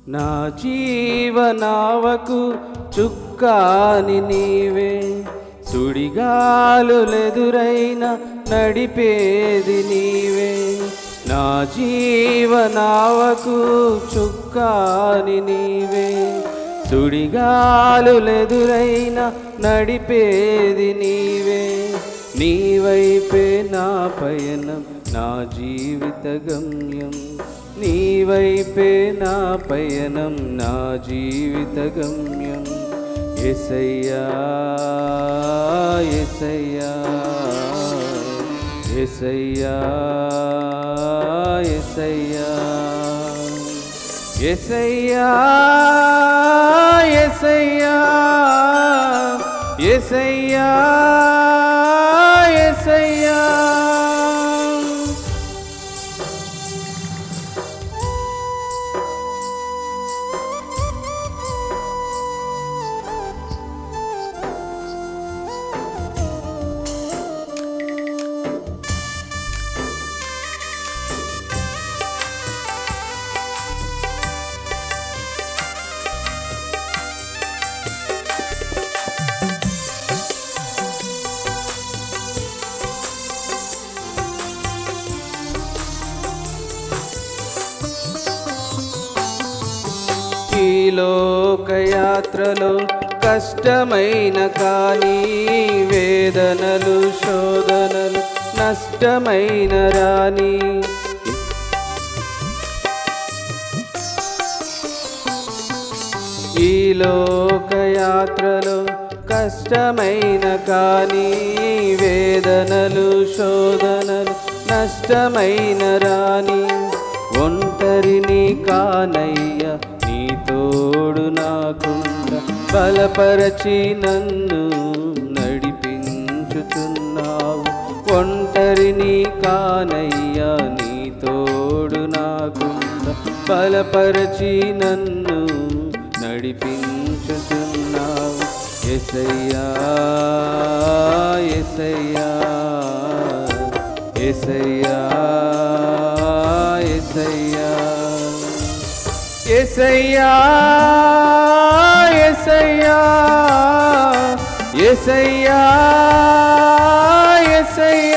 నా జీవనావకు చుక్కాని నీవే సుడిగాలులెదురైన నడిపేది నీవే నా జీవనావకు చుక్కాని నీవే సుడిగాలులెదురైన నడిపేది నీవే నీవైపే నా పయనం నా జీవిత గమ్యం నీవైపే నా పయనం నా జీవిత గమ్యం ఎసయ్యా ఎసయ్యా ఎసయ్యా ఎసయ్యా ఎసయ్యా ఎసయ్యా ఎసయ్యా ఎసయ్యా ఈ లోకయాత్రలో కష్టమైన కానీ వేదనలు శోధనలు నష్టమైన రాని ఈ లోకయాత్రలో కష్టమైన కానీ వేదనలు శోధనలు నష్టమైన రాని ఒంటరిని కానయ్య నీ తోడు నాకుండా బలపరచి నన్ను నడిపించుచున్నావు ఒంటరిని కానయ్య నీ తోడు నాకుండా బలపరచి నన్ను నడిపించుచున్నావు ఎసయ్యా ఎసయ్యా ఎసయ్యా ఎసయ్యా ఎసయ్యా ఎసయ్యా ఎసయ్యా ఎసయ్యా